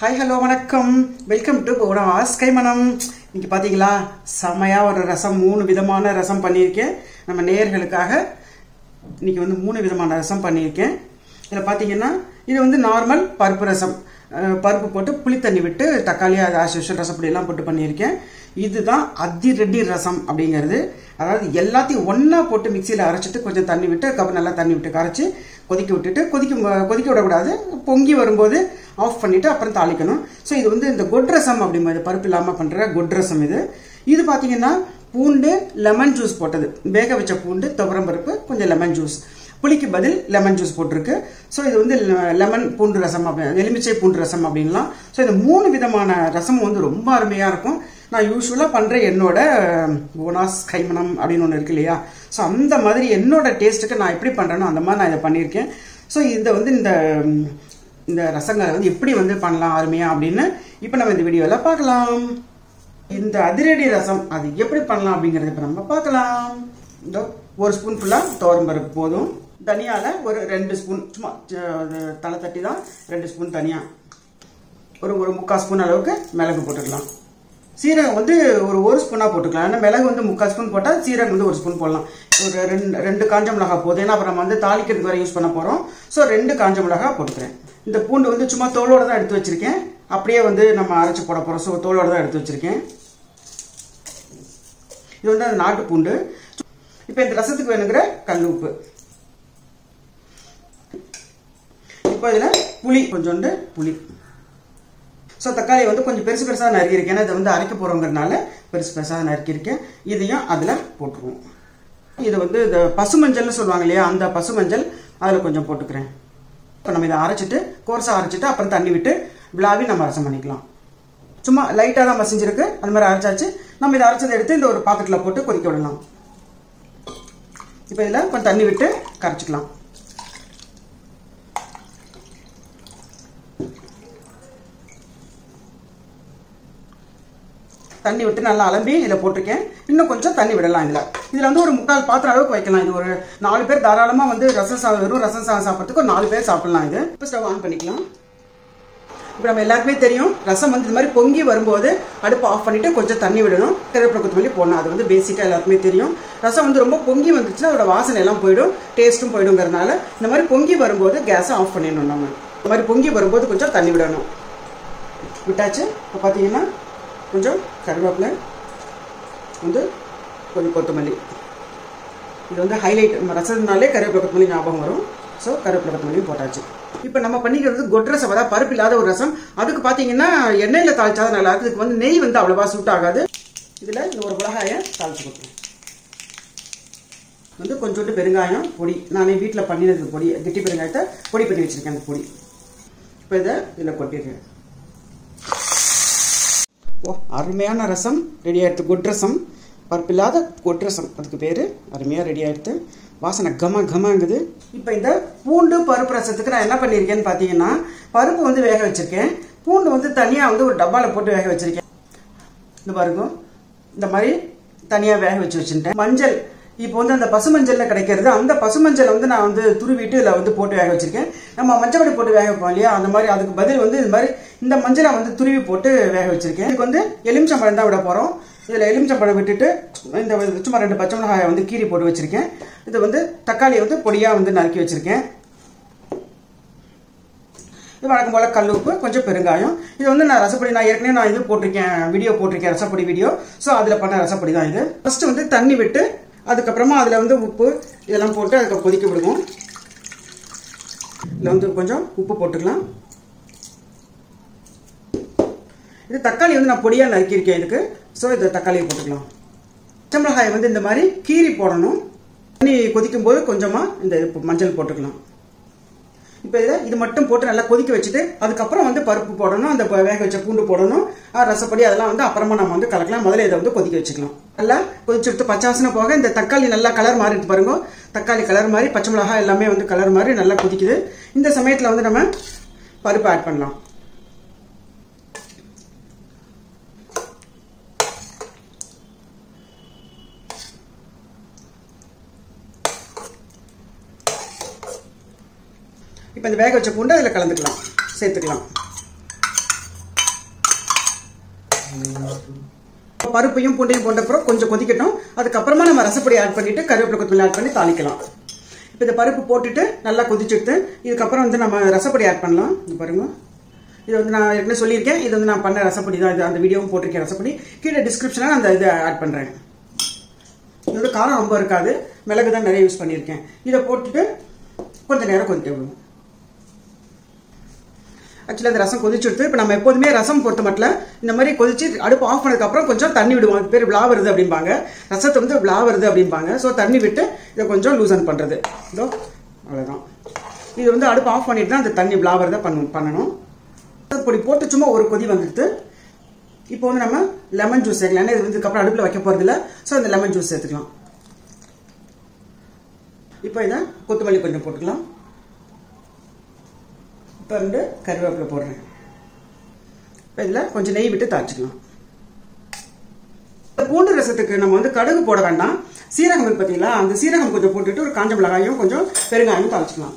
hi hello வணக்கம் welcome to போனவாஸ் கைமணம் இன்னைக்கு பார்த்தீங்களா செமையாக ஒரு ரசம் மூணு விதமான ரசம் பண்ணியிருக்கேன் நம்ம நேயர்களுக்காக இன்னைக்கு வந்து மூணு விதமான ரசம் பண்ணியிருக்கேன் இதில் பார்த்தீங்கன்னா இது வந்து நார்மல் பருப்பு ரசம் அஹ், பருப்பு போட்டு புளி தண்ணி விட்டு தக்காளி அது ஆஸ் ரசப்பொடி எல்லாம் போட்டு பண்ணியிருக்கேன் இதுதான் அதிரெடி ரசம் அப்படிங்கிறது அதாவது எல்லாத்தையும் ஒன்றா போட்டு மிக்சியில் அரைச்சிட்டு கொஞ்சம் தண்ணி விட்டு அதுக்கப்புறம் நல்லா தண்ணி விட்டு கரைச்சி கொதிக்க விட்டுட்டு கொதிக்க கொதிக்க விடக்கூடாது பொங்கி வரும்போது ஆஃப் பண்ணிவிட்டு அப்புறம் தாளிக்கணும் ஸோ இது வந்து இந்த கொட் ரசம் அப்படிங்கிறது பருப்பு இல்லாமல் பண்ணுற கொட் ரசம் இது இது பார்த்தீங்கன்னா பூண்டு லெமன் ஜூஸ் போட்டது வேக வச்ச பூண்டு துவரம் பருப்பு கொஞ்சம் லெமன் ஜூஸ் புளிக்கு பதில் லெமன் ஜூஸ் போட்டிருக்கு ஸோ இது வந்து லெமன் பூண்டு ரசம் அப்படி எலுமிச்சை பூண்டு ரசம் அப்படின்லாம் ஸோ இந்த மூணு விதமான ரசம் வந்து ரொம்ப அருமையாக இருக்கும் நான் யூஸ்வலாக பண்ணுற என்னோட போனாஸ் கைமணம் அப்படின்னு ஒன்று இருக்கு இல்லையா ஸோ அந்த மாதிரி என்னோட டேஸ்ட்டுக்கு நான் எப்படி பண்ணுறேனோ அந்த மாதிரி நான் இதை பண்ணியிருக்கேன் ஸோ இதை வந்து இந்த ம், இந்த ரசங்களை வந்து எப்படி வந்து பண்ணலாம் அருமையாக அப்படின்னு இப்போ நம்ம இந்த வீடியோவில் பார்க்கலாம் இந்த அதிரடி ரசம் அது எப்படி பண்ணலாம் அப்படிங்கறத இப்ப நம்ம பார்க்கலாம் இந்த ஒரு ஸ்பூன் ஃபுல்லாக துவரம்பருப்பு போதும் தனியால ஒரு ரெண்டு ஸ்பூன் சும்மா அஹ், அது தலை தட்டி தான் ரெண்டு ஸ்பூன் தனியா ஒரு ஒரு முக்கால் ஸ்பூன் அளவுக்கு மிளகு போட்டுக்கலாம் சீரகம் வந்து ஒரு ஒரு ஸ்பூனாக போட்டுக்கலாம் ஏன்னா மிளகு வந்து முக்கால் ஸ்பூன் போட்டால் சீரகம் வந்து ஒரு ஸ்பூன் போடலாம் ஒரு ரெண்டு ரெண்டு காஞ்ச மிளகா போதும் ஏன்னா அப்புறம் நம்ம வந்து தாளிக்கிறதுக்கு வரை யூஸ் பண்ண போகிறோம் ஸோ ரெண்டு காஞ்ச மிளகா போட்டுக்கிறேன் இந்த பூண்டு வந்து சும்மா தோலோட தான் எடுத்து வச்சிருக்கேன் அப்படியே வந்து நம்ம அரைச்சி போட போகிறோம் ஸோ தோலோட தான் எடுத்து வச்சிருக்கேன் இது வந்து அந்த நாட்டு பூண்டு இப்போ இந்த ரசத்துக்கு வேணுங்கிற கல் உப்பு இப்போ இதில் புளி கொஞ்சோண்டு புளி ஸோ தக்காளி வந்து கொஞ்சம் பெருசு பெருசாக நறுக்கியிருக்கேன் ஏன்னா இதை வந்து அரைக்க போகிறோங்கிறதுனால பெருசு பெருசாக நறுக்கியிருக்கேன் இதையும் அதில் போட்டுருவோம் இது வந்து இந்த பசுமஞ்சள்னு சொல்லுவாங்க இல்லையா அந்த பசுமஞ்சள் அதில் கொஞ்சம் போட்டுக்கிறேன் இப்போ நம்ம இதை அரைச்சிட்டு கோர்ஸாக அரைச்சிட்டு அப்புறம் தண்ணி விட்டு விழாவி நம்ம ரசம் பண்ணிக்கலாம் சும்மா லைட்டாக தான் மசிஞ்சிருக்கு அந்த மாதிரி அரைச்சாச்சு நம்ம இதை அரைச்சதை எடுத்து இந்த ஒரு பாத்திரத்தில் போட்டு கொதிக்க விடலாம் இப்போ இதில் கொஞ்சம் தண்ணி விட்டு கரைச்சிக்கலாம் தண்ணி விட்டு நல்லா அலம்பி இதில் போட்டிருக்கேன் இன்னும் கொஞ்சம் தண்ணி விடலாம் இதில் இதில் வந்து ஒரு முக்கால் பாத்திரம் அளவுக்கு வைக்கலாம் இது ஒரு நாலு பேர் தாராளமாக வந்து ரசம் சாதம் வெறும் ரசம் சாதம் சாப்பிட்றதுக்கு ஒரு நாலு பேர் சாப்பிடலாம் இது இப்போ ஸ்டவ் ஆன் பண்ணிக்கலாம் இப்போ நம்ம எல்லாருக்குமே தெரியும் ரசம் வந்து இந்த மாதிரி பொங்கி வரும்போது அடுப்பு ஆஃப் பண்ணிட்டு கொஞ்சம் தண்ணி விடணும் கருவேப்பிலை கொத்தமல்லி போடணும் அது வந்து பேசிக்காக எல்லாருக்குமே தெரியும் ரசம் வந்து ரொம்ப பொங்கி வந்துச்சுன்னா அதோட வாசனை எல்லாம் போயிடும் டேஸ்ட்டும் போயிடுங்கிறதுனால இந்த மாதிரி பொங்கி வரும்போது கேஸை ஆஃப் பண்ணிடணும் நம்ம இந்த மாதிரி பொங்கி வரும்போது கொஞ்சம் தண்ணி விடணும் விட்டாச்சு இப்போ பார்த்தீங்கன்னா கொஞ்சம் கருவேப்பிலை வந்து கொஞ்சம் கொத்தமல்லி இது வந்து ஹைலைட் நம்ம ரசம்னாலே கருவேப்பிலை கொத்தமல்லி ஞாபகம் வரும் ஸோ கருவேப்பிலை கொத்தமல்லியும் போட்டாச்சு இப்போ நம்ம பண்ணிக்கிறது கொட் ரசம் அதாவது பருப்பு இல்லாத ஒரு ரசம் அதுக்கு பார்த்தீங்கன்னா எண்ணெயில் தாளிச்சாதான் நல்லா இருக்கு இதுக்கு வந்து நெய் வந்து அவ்வளோவா சூட் ஆகாது இதில் இந்த ஒரு மிளகாயை தாளிச்சு கொடுப்போம் வந்து கொஞ்சோண்டு பெருங்காயம் பொடி நானே வீட்டில் பண்ணினது பொடி கெட்டி பெருங்காயத்தை பொடி பண்ணி வச்சிருக்கேன் அந்த பொடி இப்போ இதை இதில் கொட்டிடுறேன் ஓ அருமையான ரசம் ரெடி ஆயிடுத்து குட் ரசம் பருப்பில்லாத குட் ரசம் அதுக்கு பேர் அருமையாக ரெடி ஆயிடுத்து வாசனை கம கமங்குது இப்போ இந்த பூண்டு பருப்பு ரசத்துக்கு நான் என்ன பண்ணியிருக்கேன்னு பார்த்தீங்கன்னா பருப்பு வந்து வேக வச்சிருக்கேன் பூண்டு வந்து தனியாக வந்து ஒரு டப்பாவில் போட்டு வேக வச்சிருக்கேன் இந்த பாருங்க இந்த மாதிரி தனியாக வேக வச்சு வச்சுட்டேன் மஞ்சள் இப்போ வந்து அந்த பசுமஞ்சள்ல கிடைக்கிறது அந்த பசுமஞ்சளை வந்து நான் வந்து துருவிட்டு இதில் வந்து போட்டு வேக வச்சிருக்கேன் நம்ம மஞ்சப்பொடி போட்டு வேக வைப்போம் இல்லையா அந்த மாதிரி அதுக்கு பதில் வந்து இந்த மாதிரி இந்த மஞ்சளை வந்து துருவி போட்டு வேக வச்சிருக்கேன் இதுக்கு வந்து எலுமிச்சம்பழம் தான் விட போகிறோம் இதில் எலுமிச்சம்பழம் விட்டுட்டு இந்த சும்மா ரெண்டு பச்சை மிளகாயை வந்து கீரி போட்டு வச்சிருக்கேன் இது வந்து தக்காளியை வந்து பொடியாக வந்து நறுக்கி வச்சிருக்கேன் இது வழக்கம் போல் கல் உப்பு கொஞ்சம் பெருங்காயம் இது வந்து நான் ரசப்பொடி நான் ஏற்கனவே நான் இது போட்டிருக்கேன் வீடியோ போட்டிருக்கேன் ரசப்பொடி வீடியோ ஸோ அதில் பண்ண ரசப்பொடி தான் இது ஃபர்ஸ்ட் வந்து தண்ணி விட்டு அதுக்கப்புறமா அதில் வந்து உப்பு இதெல்லாம் போட்டு அதுக்கு கொதிக்க விடுவோம் இதில் வந்து கொஞ்சம் உப்பு போட்டுக்கலாம் இது தக்காளி வந்து நான் பொடியாக நறுக்கியிருக்கேன் இதுக்கு ஸோ இதை தக்காளியை போட்டுக்கலாம் பச்சை மிளகாயை வந்து இந்த மாதிரி கீரி போடணும் தண்ணி கொதிக்கும் போது கொஞ்சமாக இந்த மஞ்சள் போட்டுக்கலாம் இப்போ இதில் இது மட்டும் போட்டு நல்லா கொதிக்க வச்சுட்டு அதுக்கப்புறம் வந்து பருப்பு போடணும் அந்த ப- வேக வச்ச பூண்டு போடணும் ஆ, ரசப்பொடி அதெல்லாம் வந்து அப்புறமா நம்ம வந்து கலக்கலாம் முதல்ல இதை வந்து கொதிக்க வச்சுக்கலாம் நல்லா கொதிச்சு எடுத்து பச்சை வாசனை போக இந்த தக்காளி நல்லா கலர் மாறிட்டு பாருங்க தக்காளி கலர் மாதிரி பச்சை மிளகாய் எல்லாமே வந்து கலர் மாதிரி நல்லா கொதிக்குது இந்த சமயத்தில் வந்து நம்ம பருப்பு ஆட் பண்ணலாம் இப்போ இந்த வேக வச்ச பூண்டை அதில் கலந்துக்கலாம் சேர்த்துக்கலாம் பருப்பையும் பூண்டையும் போட்டப்புறம் கொஞ்சம் கொதிக்கட்டும் அதுக்கப்புறமா நம்ம ரசப்பொடி ஆட் பண்ணிட்டு கருவேப்பிலை கொத்தமல்லி ஆட் பண்ணி தாளிக்கலாம் இப்போ இந்த பருப்பு போட்டுட்டு நல்லா கொதிச்சுட்டு இதுக்கப்புறம் வந்து நம்ம ரசப்பொடி ஆட் பண்ணலாம் இது பாருங்க இது வந்து நான் ஏற்கனவே சொல்லியிருக்கேன் இது வந்து நான் பண்ண ரசப்பொடி தான் இது அந்த வீடியோவும் போட்டிருக்கேன் ரசப்பொடி கீழே டிஸ்கிரிப்ஷனில் அந்த இதை ஆட் பண்ணுறேன் இதோட காரம் ரொம்ப இருக்காது மிளகு தான் நிறைய யூஸ் பண்ணியிருக்கேன் இதை போட்டுட்டு கொஞ்சம் நேரம் கொதிக்க விடுவோம் ஆக்சுவலி அந்த ரசம் கொதிச்சுடுத்து இப்போ நம்ம எப்போதுமே ரசம் பொறுத்த மட்டும் இந்த மாதிரி கொதிச்சு அடுப்பு ஆஃப் பண்ணதுக்கப்புறம் கொஞ்சம் தண்ணி விடுவோம் அது பேர் விழா வருது அப்படிம்பாங்க ரசத்தை வந்து விழா வருது அப்படிம்பாங்க ஸோ தண்ணி விட்டு இதை கொஞ்சம் லூசன் பண்ணுறது இதோ அவ்வளோதான் இது வந்து அடுப்பு ஆஃப் பண்ணிட்டு தான் அந்த தண்ணி விழா வருதை பண்ண பண்ணணும் பொடி போட்டு சும்மா ஒரு கொதி வந்துடுது இப்போ வந்து நம்ம லெமன் ஜூஸ் சேர்க்கலாம் ஏன்னா இது வந்து இதுக்கப்புறம் அடுப்பில் வைக்க போகிறது இல்லை ஸோ இந்த லெமன் ஜூஸ் சேர்த்துக்கலாம் இப்போ இதை கொத்தமல்லி கொஞ்சம் போட்டுக்கலாம் இப்போ வந்து கருவேப்பிலை போடுறேன் இப்போ இதில் கொஞ்சம் நெய் விட்டு தாளிச்சிக்கலாம் இந்த பூண்டு ரசத்துக்கு நம்ம வந்து கடுகு போட வேண்டாம் சீரகம் இருக்கு பார்த்தீங்களா அந்த சீரகம் கொஞ்சம் போட்டுட்டு ஒரு காஞ்ச மிளகாயும் கொஞ்சம் பெருங்காயம் தாளிச்சிக்கலாம்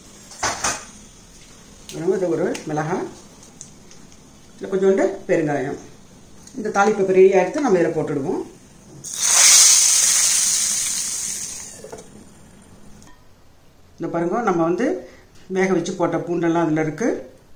இது ஒரு மிளகாய் இதில் கொஞ்சோண்டு பெருங்காயம் இந்த தாளிப்பு இப்போ ரெடி ஆகிடுத்து நம்ம இதில் போட்டுடுவோம் இந்த பாருங்க நம்ம வந்து வேக வச்சு போட்ட பூண்டெல்லாம் அதில் இருக்கு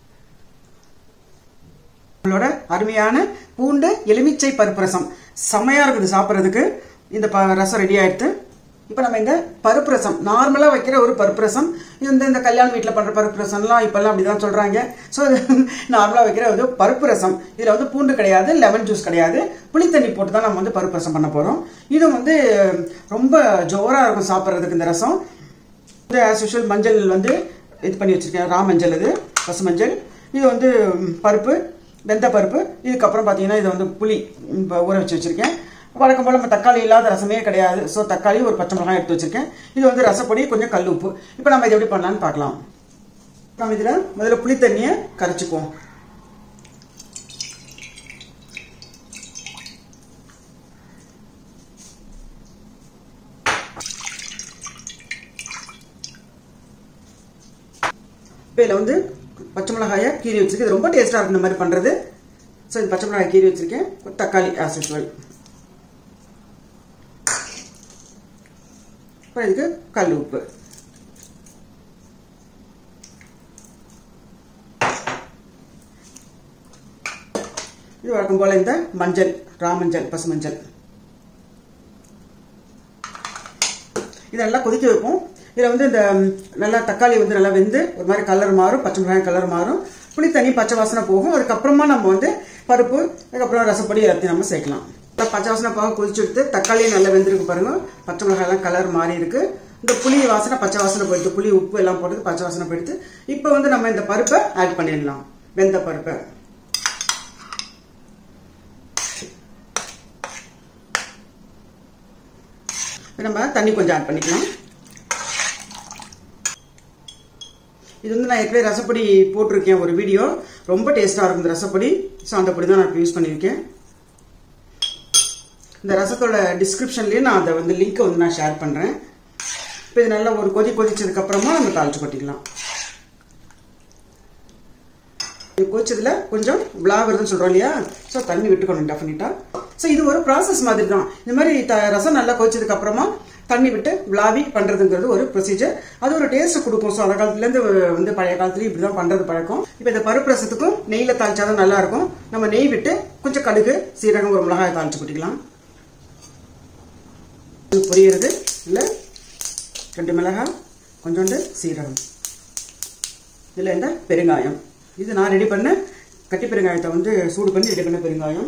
நம்மளோட அருமையான பூண்டு எலுமிச்சை பருப்பு ரசம் செமையாக இருக்குது சாப்பிட்றதுக்கு இந்த ப ரசம் ரெடி ஆயிடுத்து இப்போ நம்ம இந்த பருப்பு ரசம் நார்மலாக வைக்கிற ஒரு பருப்பு ரசம் இது வந்து இந்த கல்யாண வீட்டில் பண்ணுற பருப்பு ரசம்லாம் இப்போல்லாம் அப்படி தான் சொல்கிறாங்க ஸோ நார்மலாக வைக்கிற ஒரு பருப்பு ரசம் இதில் வந்து பூண்டு கிடையாது லெமன் ஜூஸ் கிடையாது புளித்தண்ணி போட்டு தான் நம்ம வந்து பருப்பு ரசம் பண்ண போகிறோம் இது வந்து ரொம்ப ஜோராக இருக்கும் சாப்பிட்றதுக்கு இந்த ரசம் வந்து ஆஸ் யூஷுவல் மஞ்சள் வந்து இது பண்ணி வச்சுருக்கேன் ரா மஞ்சள் இது பசு மஞ்சள் இது வந்து பருப்பு வெந்த பருப்பு இதுக்கப்புறம் பார்த்தீங்கன்னா இதை வந்து புளி இப்போ ஊற வச்சு வச்சுருக்கேன் வழக்கம் போல் நம்ம தக்காளி இல்லாத ரசமே கிடையாது ஸோ தக்காளி ஒரு பச்சை மிளகாய் எடுத்து வச்சுருக்கேன் இது வந்து ரசப்பொடி கொஞ்சம் கல் உப்பு இப்போ நம்ம இதை எப்படி பண்ணலான்னு பார்க்கலாம் நம்ம இதில் முதல்ல புளி தண்ணியை கரைச்சிக்குவோம் இப்போ இதில் வந்து பச்சை மிளகாயை கீறி வச்சிருக்கேன் இது ரொம்ப டேஸ்ட்டாக இருக்கும் இந்த மாதிரி பண்ணுறது ஸோ இது பச்சை மிளகாய் கீறி வச்சிருக்கேன் தக்காளி ஆஸ் யூஸ்வல் அப்புறம் இதுக்கு கல் உப்பு இது வழக்கம் போல் இந்த மஞ்சள் ராமஞ்சள் பசு மஞ்சள் இதை நல்லா கொதிக்க வைப்போம் இதில் வந்து இந்த நல்லா தக்காளி வந்து நல்லா வெந்து ஒரு மாதிரி கலர் மாறும் பச்சை மிளகாய் கலர் மாறும் புளி தண்ணி பச்சை வாசனை போகும் அதுக்கப்புறமா நம்ம வந்து பருப்பு அதுக்கப்புறம் ரசப்பொடி எல்லாத்தையும் நம்ம சேர்க்கலாம் பச்சை வாசனை போக கொதிச்சு எடுத்து தக்காளியும் நல்லா வெந்திருக்கு பாருங்க பச்சை மிளகாயெல்லாம் கலர் மாறி இருக்கு இந்த புளி வாசனை பச்சை வாசனை போயிடுது புளி உப்பு எல்லாம் போட்டு பச்சை வாசனை போயிடுது இப்போ வந்து நம்ம இந்த பருப்பை ஆட் பண்ணிடலாம் வெந்த பருப்பை நம்ம தண்ணி கொஞ்சம் ஆட் பண்ணிக்கலாம் இது வந்து நான் ஏற்கனவே ரசப்பொடி போட்டிருக்கேன் ஒரு வீடியோ ரொம்ப டேஸ்ட்டாக இருக்கும் இந்த ரசப்பொடி ஸோ அந்த பொடி தான் நான் இப்போ யூஸ் பண்ணியிருக்கேன் இந்த ரசத்தோட டிஸ்கிரிப்ஷன்லேயே நான் அதை வந்து லிங்க்கை வந்து நான் ஷேர் பண்ணுறேன் இப்போ இது நல்லா ஒரு கொதி கொதிச்சதுக்கப்புறமா நம்ம தாளிச்சு கொட்டிக்கலாம் இது கொதிச்சதுல கொஞ்சம் விழா வருதுன்னு சொல்கிறோம் இல்லையா ஸோ தண்ணி விட்டுக்கணும் டெஃபினட்டாக ஸோ இது ஒரு ப்ராசஸ் மாதிரி தான் இந்த மாதிரி த ரசம் நல்லா கொதிச்சதுக்கு அப்புறமா தண்ணி விட்டு விளாவி பண்ணுறதுங்கிறது ஒரு ப்ரொசீஜர் அது ஒரு டேஸ்ட் கொடுக்கும் ஸோ அந்த காலத்துலேருந்து வந்து பழைய காலத்துலேயும் இப்படி தான் பண்ணுறது பழக்கம் இப்போ இந்த பருப்பு ரசத்துக்கும் நெய்யில் தாளிச்சா தான் நல்லா இருக்கும் நம்ம நெய் விட்டு கொஞ்சம் கடுகு சீரகம் ஒரு மிளகாய் தாளிச்சு கொட்டிக்கலாம் பொரியிறது இல்லை ரெண்டு மிளகாய் கொஞ்சோண்டு சீரகம் இதில் இந்த பெருங்காயம் இது நான் ரெடி பண்ண கட்டி பெருங்காயத்தை வந்து சூடு பண்ணி ரெடி பண்ண பெருங்காயம்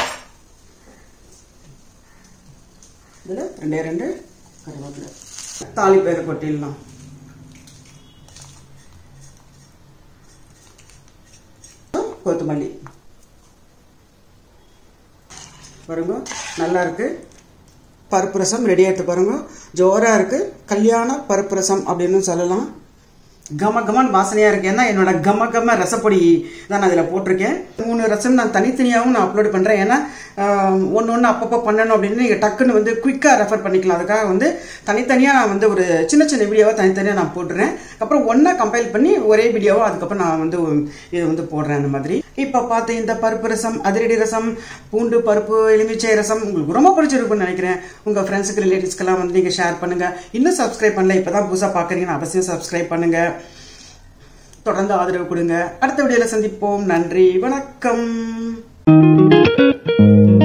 இதில் ரெண்டே ரெண்டு கருவேப்பிலை தாளிப்பேரை கொட்டிடலாம் கொத்தமல்லி பாருங்க நல்லா இருக்கு பருப்பு ரசம் ரெடி ஆகிட்டு பாருங்க ஜோராக இருக்கு கல்யாண பருப்பு ரசம் அப்படின்னு சொல்லலாம் கம கமன் வாசனையாக இருக்கு ஏன்னா என்னோட கம கம ரசப்பொடி தான் நான் அதில் போட்டிருக்கேன் மூணு ரசம் நான் தனித்தனியாகவும் நான் அப்லோட் பண்ணுறேன் ஏன்னா ஒன்று ஒன்று அப்பப்போ பண்ணணும் அப்படின்னு நீங்கள் டக்குன்னு வந்து குயிக்காக ரெஃபர் பண்ணிக்கலாம் அதுக்காக வந்து தனித்தனியாக நான் வந்து ஒரு சின்ன சின்ன வீடியோவை தனித்தனியாக நான் போட்டுறேன் அப்புறம் ஒன்றா கம்பைல் பண்ணி ஒரே வீடியோவாக அதுக்கப்புறம் நான் வந்து இது வந்து போடுறேன் அந்த மாதிரி இப்போ பார்த்து இந்த பருப்பு ரசம் அதிரடி ரசம் பூண்டு பருப்பு எலுமிச்சை ரசம் உங்களுக்கு ரொம்ப பிடிச்சிருக்கும்னு நினைக்கிறேன் உங்கள் ஃப்ரெண்ட்ஸுக்கு ரிலேட்டிவ்ஸ்க்கெல்லாம் வந்து நீங்கள் ஷேர் பண்ணுங்கள் இன்னும் சப்ஸ்கிரைப் பண்ணல இப்போ தான் புதுசாக பார்க்குறீங்கன்னு அவசியம் சப்ஸ்கிரைப் பண்ணுங்கள் தொடர்ந்து ஆதரவு கொடுங்க அடுத்த வீடியோவில் சந்திப்போம் நன்றி வணக்கம்